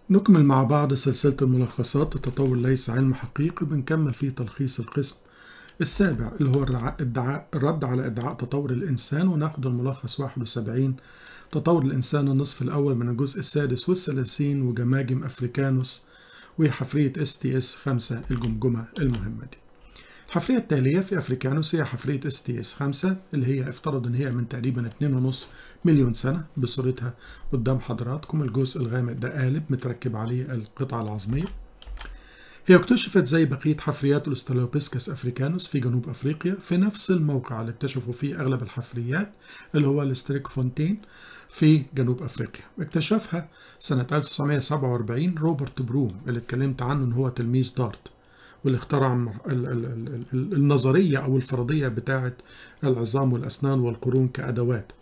نكمل مع بعض سلسلة الملخصات التطور ليس علم حقيقي بنكمل فيه تلخيص القسم السابع اللي هو الرع- الدعاء الرد على ادعاء تطور الإنسان وناخد الملخص 71 تطور الإنسان النصف الأول من الجزء السادس والثلاثين وجماجم أفريكانوس وحفرية اس تي اس 5 الجمجمة المهمة دي الحفرية التالية في أفريكانوس هي حفرية اس تي اس 5 اللي هي افترض إن هي من تقريبا 2.5 مليون سنة بصورتها قدام حضراتكم الجزء الغامق ده قالب متركب عليه القطعة العظمية هي اكتشفت زي بقية حفريات الاسترالوبيسكس افريكانوس في جنوب افريقيا في نفس الموقع اللي اكتشفوا فيه اغلب الحفريات اللي هو الاستريك فونتين في جنوب افريقيا اكتشفها سنة 1947 روبرت بروم اللي اتكلمت عنه ان هو تلميذ دارت واللي اخترع ال- ال- ال- ال- النظرية او الفرضية بتاعة العظام والاسنان والقرون كادوات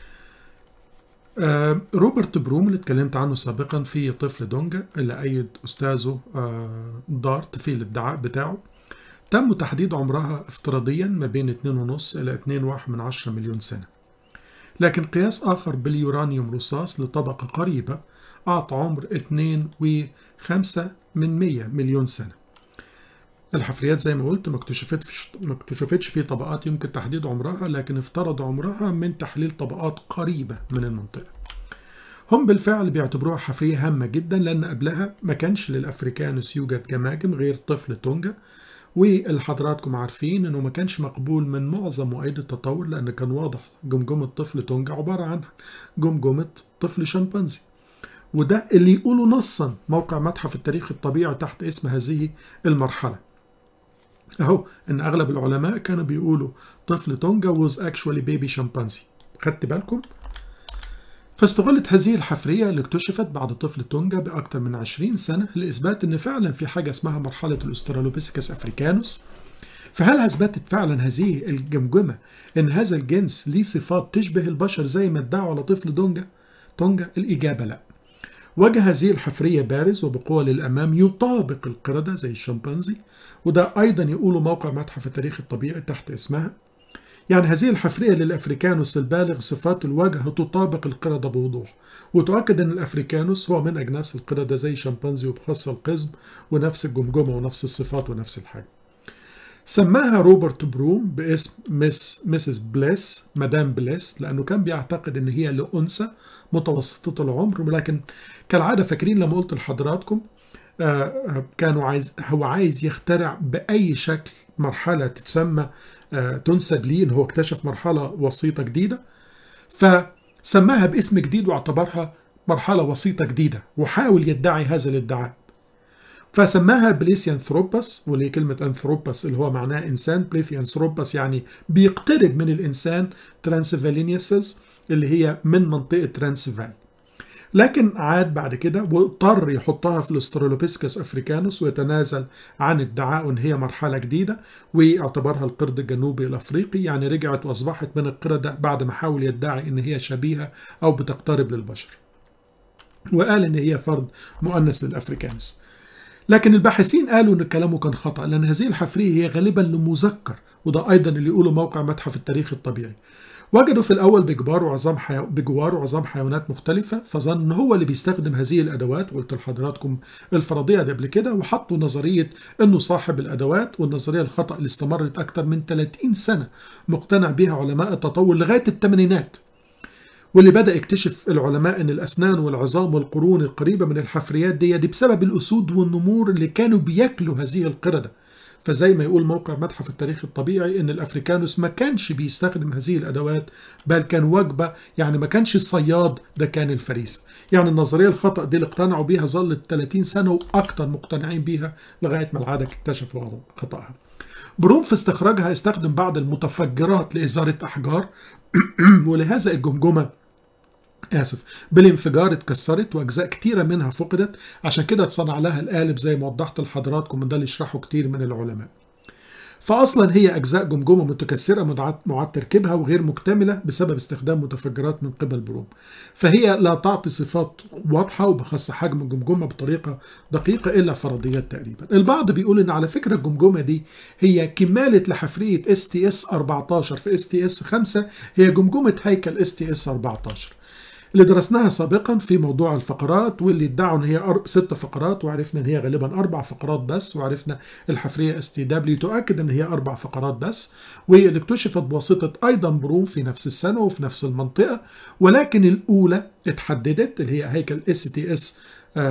آه، روبرت بروم اللي اتكلمت عنه سابقا في طفل دونجا اللي أيد أستاذه آه، دارت في الادعاء بتاعه تم تحديد عمرها افتراضيا ما بين 2.5 إلى 2.1 من 10 مليون سنة لكن قياس آخر باليورانيوم رصاص لطبقة قريبة أعطى عمر 2.5 من 100 مليون سنة الحفريات زي ما قلت ما اكتشفتش ما اكتشفتش في طبقات يمكن تحديد عمرها لكن افترض عمرها من تحليل طبقات قريبة من المنطقة هم بالفعل بيعتبروها حفرية هامة جدا لأن قبلها ما كانش للأفريكانوس يوجد جماجم غير طفل تونجا واللي حضراتكم عارفين انه ما كانش مقبول من معظم مؤيد التطور لان كان واضح جمجمة طفل تونجا عبارة عن جمجمة طفل شمبانزي وده اللي يقوله نصا موقع متحف التاريخ الطبيعي تحت اسم هذه المرحلة اهو ان اغلب العلماء كانوا بيقولوا طفل تونجا was actually baby شمبانزي خدت بالكم فاستغلت هذه الحفرية اللي اكتشفت بعد طفل تونجا بأكثر من 20 سنة لإثبات إن فعلا في حاجة اسمها مرحلة الأسترالوبيسكس أفريكانوس فهل أثبتت فعلا هذه الجمجمة إن هذا الجنس ليه صفات تشبه البشر زي ما ادعوا على طفل دونجا؟ تونجا الإجابة لأ وجه هذه الحفرية بارز وبقوة للأمام يطابق القردة زي الشمبانزي وده أيضا يقوله موقع متحف التاريخ الطبيعي تحت اسمها يعني هذه الحفرية للأفريكانوس البالغ صفات الوجه تطابق القردة بوضوح وتؤكد أن الأفريكانوس هو من أجناس القردة زي الشمبانزي وبخاصة القزم ونفس الجمجمة ونفس الصفات ونفس الحاجة سماها روبرت بروم باسم مس مسز بليس مدام بليس لأنه كان بيعتقد أن هي لأنثى متوسطة العمر ولكن كالعادة فاكرين لما قلت لحضراتكم آه، آه، كانوا عايز هو عايز يخترع بأي شكل مرحلة تتسمى آه، تنسب ليه ان هو اكتشف مرحلة وسيطة جديدة فسماها باسم جديد واعتبرها مرحلة وسيطة جديدة وحاول يدعي هذا الادعاء فسماها بليسيانثروبس وليه كلمة أنثروبس اللي هو معناه إنسان بليثيانثروبس يعني بيقترب من الإنسان ترانسفالينيسز اللي هي من منطقة ترانسفال لكن عاد بعد كده واضطر يحطها في الاسترالوبيسكس افريكانوس ويتنازل عن ادعائه ان هي مرحله جديده واعتبرها القرد الجنوبي الافريقي يعني رجعت واصبحت من القرده بعد ما حاول يدعي ان هي شبيهه او بتقترب للبشر. وقال ان هي فرد مؤنث للافريكانوس. لكن الباحثين قالوا ان كلامه كان خطا لان هذه الحفريه هي غالبا لمذكر وده ايضا اللي يقوله موقع متحف التاريخ الطبيعي. وجدوا في الأول بجبار وعظام حيو... بجوار وعظام حيوانات مختلفة فظن إن هو اللي بيستخدم هذه الأدوات وقلت لحضراتكم الفرضية دي قبل كده وحطوا نظرية إنه صاحب الأدوات والنظرية الخطأ اللي استمرت أكثر من 30 سنة مقتنع بها علماء التطور لغاية الثمانينات واللي بدأ يكتشف العلماء ان الاسنان والعظام والقرون القريبه من الحفريات دي دي بسبب الاسود والنمور اللي كانوا بياكلوا هذه القرده فزي ما يقول موقع متحف التاريخ الطبيعي ان الافريكانوس ما كانش بيستخدم هذه الادوات بل كان وجبه يعني ما كانش الصياد ده كان الفريسه يعني النظريه الخطا دي اللي اقتنعوا بيها ظلت 30 سنه واكثر مقتنعين بيها لغايه ما العاده اكتشفوا خطاها بروم في استخراجها استخدم بعض المتفجرات لإزالة أحجار ولهذا الجمجمة آسف بالانفجار اتكسرت وأجزاء كتيرة منها فقدت عشان كده اتصنع لها القالب زي ما وضحت لحضراتكم ده اللي يشرحه كتير من العلماء فأصلا هي أجزاء جمجمة متكسرة مدعت- معاد تركيبها وغير مكتملة بسبب استخدام متفجرات من قبل بروم فهي لا تعطي صفات واضحة وبخاصة حجم الجمجمة بطريقة دقيقة إلا فرضيات تقريبا البعض بيقول إن على فكرة الجمجمة دي هي كمالة لحفرية اس تي اس 14 في اس تي اس 5 هي جمجمة هيكل اس تي اس 14 اللي درسناها سابقا في موضوع الفقرات واللي ادعوا ان هي ست فقرات وعرفنا ان هي غالبا اربع فقرات بس وعرفنا الحفريه اس تي دبليو تؤكد ان هي اربع فقرات بس واللي اكتشفت بواسطه ايضا بروم في نفس السنه وفي نفس المنطقه ولكن الاولى اتحددت اللي هي هيكل اس تي اس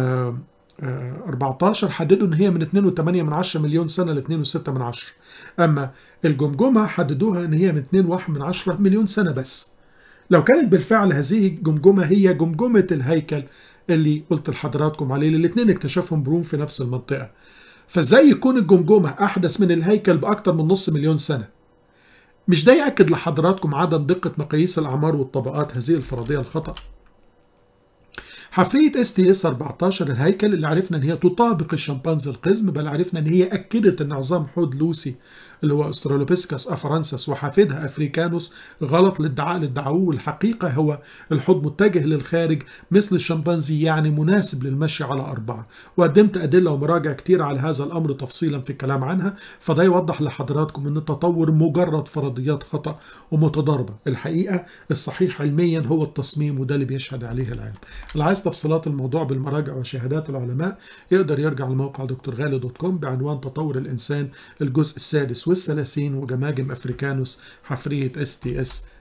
14 حددوا ان هي من 2.8 من 10 مليون سنه ل 2.6 من 10 اما الجمجمه حددوها ان هي من 2.1 من 10 مليون سنه بس لو كانت بالفعل هذه الجمجمه هي جمجمه الهيكل اللي قلت لحضراتكم عليه اللي الاثنين اكتشفهم بروم في نفس المنطقه فازاي يكون الجمجمه احدث من الهيكل باكثر من نص مليون سنه مش ده ياكد لحضراتكم عدم دقه مقاييس الاعمار والطبقات هذه الفرضيه الخطا حفرية اس تي اس 14 الهيكل اللي عرفنا ان هي تطابق الشمبانزي القزم بل عرفنا ان هي اكدت ان عظام حوض لوسي اللي هو استرالوبيسكس افرانسس وحافدها افريكانوس غلط للادعاء اللي ادعوه والحقيقه هو الحوض متجه للخارج مثل الشمبانزي يعني مناسب للمشي على اربعه وقدمت ادله ومراجع كتير على هذا الامر تفصيلا في الكلام عنها فده يوضح لحضراتكم ان التطور مجرد فرضيات خطا ومتضاربه الحقيقه الصحيح علميا هو التصميم وده اللي بيشهد عليه العلم اللي عايز تفصيلات الموضوع بالمراجع وشهادات العلماء يقدر يرجع لموقع دكتور غالي دوت كوم بعنوان تطور الانسان الجزء السادس والثلاثين وجماجم افريكانوس حفريه اس تي اس